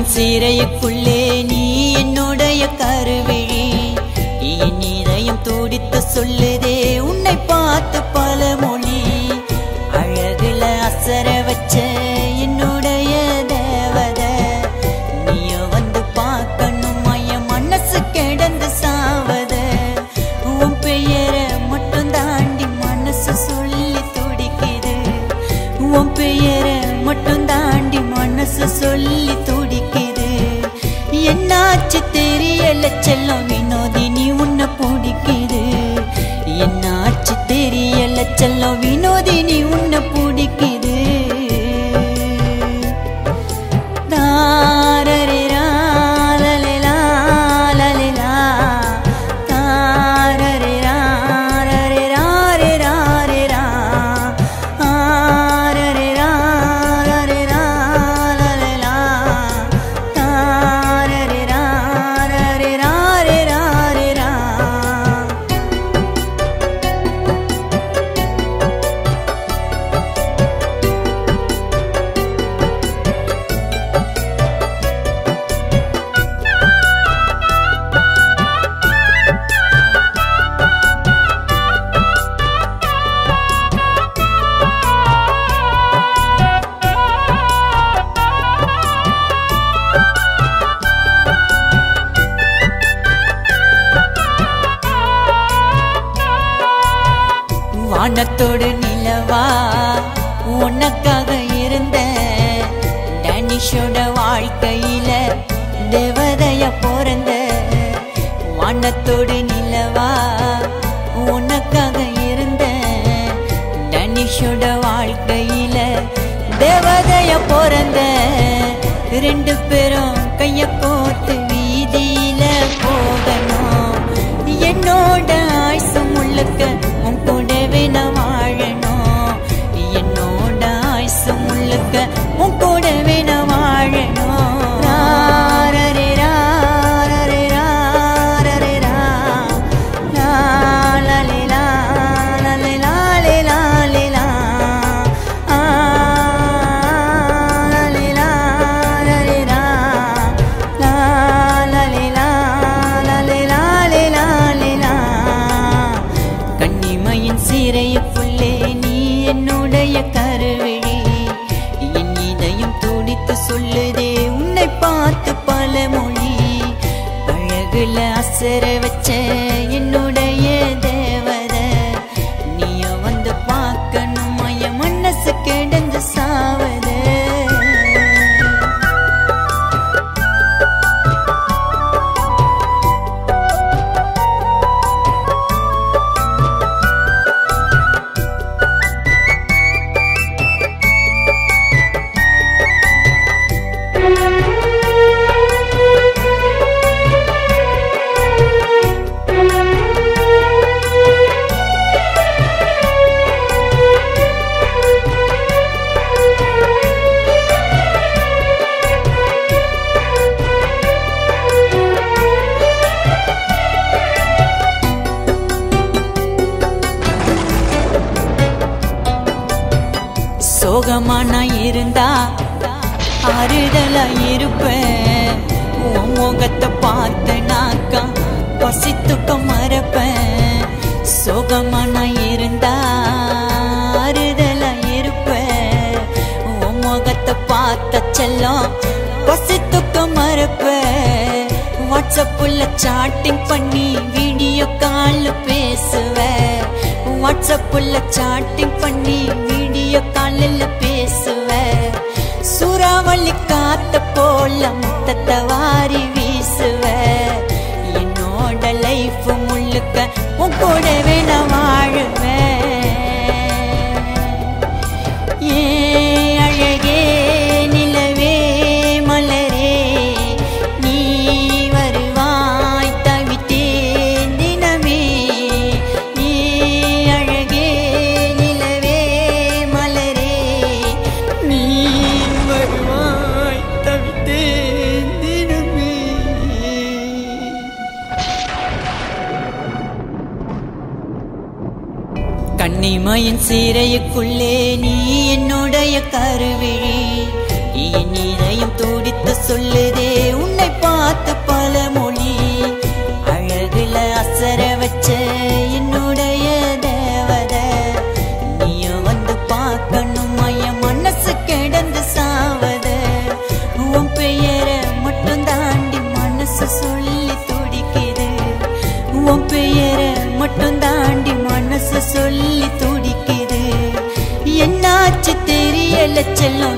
சீரையுக்குள்ளே நீ என்னுடைய கருவிழி என் இதயம் துடித்து சொல்லுதே உன்னை பார்த்து பல மொழி அழகுல அசர வச்ச என்னுடைய தேவத நீயோ வந்து பார்க்கணும் என் மனசு கிடந்து சாவத உன் பெயரை மட்டும் தாண்டி மனசு சொல்லி துடிக்குது உன் பெயரை மட்டும் தாண்டி மனசு சொல்லி துடிக்குது என்னாச்சு தெரியல செல்லம் வினோதினி உன்னை பிடிக்குது என்னாச்சு தெரியல செல்லம் வினோதினி உன்னை பிடிக்குது தாரரிரா, லலிலா, லலிலா. தாரரிரா, ரரிரா, ரிரா, ரிரா. ஆரரிரா, ரரிரா, லலிலா. தாரரிரா, ரரிரா, ரிரா, ரிரா. வானத்தோடு நிலவா உனக்காக இருந்த டனிஷோட வாழ்க்கையில தேவதைய பிறந்த வானத்தோடு நிலவா உனக்காக இருந்த டனிஷோட வாழ்க்கையில தேவதைய பிறந்த ரெண்டு பேரும் கைய கோத்து வீதியில போகணும் என்னோட ஆயுசு முழுக்க உன் கூடவே நான் வாழணும் என்னோட ஆயுசு முழுக்க உன் கூடவே நான் வாழணும் ராரரே ராரரே ராரரே ரா. லாலலே லாலலே லாலே லாலே லா. ஆ, லாலே லாலலே ரா. லாலலே லாலலே லாலே லாலே லா. கன்னிமையின் சீரையுக்குள்ளே நீ என்னுடைய கருவிழி என் இதயம் துடித்து சொல்லுதே உன்னை பார்த்து பல மொழி அழகுல அசர வச்ச என்னுடைய தேவத நீயோ வந்து பார்க்கணும் என் மனசு கிடந்து சாவத சோகமா நான் இருந்தா ஆறுதலா இருப்பேன் உன் முகத்தை பார்த்தனாக்கா பசித்துக்க மறப்பேன் சோகமா நான் இருந்தா ஆறுதலா இருப்பேன் உன் முகத்தை பார்த்த செல்லம் பசித்துக்க மறப்பேன் வாட்ஸ்அப்புல சாட்டிங் பண்ணி வீடியோ கால் பேசுவேன் வாட்ஸ்அப்புல சாட்டிங் பண்ணி வீடியோ காலில் பேசுவேன் சூறாவளி காத்த போல முத்தத்தை வாரி வீசுவேன் என்னோட லைஃப் முழுக்க உன் கூடவே நான் வாழுவேன் ஏ அழகே நிலவே மலரே நீ வருவாய் தவித்தேன் தினமே நீ அழகே நிலவே மலரே நீ வருவாய் தவித்தேன் தினமே கன்னிமையின் சீரையுக்குள்ளே நீ என்னுடைய கருவிழி என் இதயம் துடித்து சொல்லுதே உன்னை பார்த்து பல மொழி அழகுல அசர வச்ச என்னுடைய தேவத நீயும் வந்து பார்க்கணும் என் மனசு கிடந்து சாவத உன் பெயரை மட்டும் தாண்டி மனசு சொல்லி துடிக்குது உன் பெயரை மட்டும் தாண்டி மனசு சொல்லி துடிக்குது என்னாச்சு தெரியல செல்லம்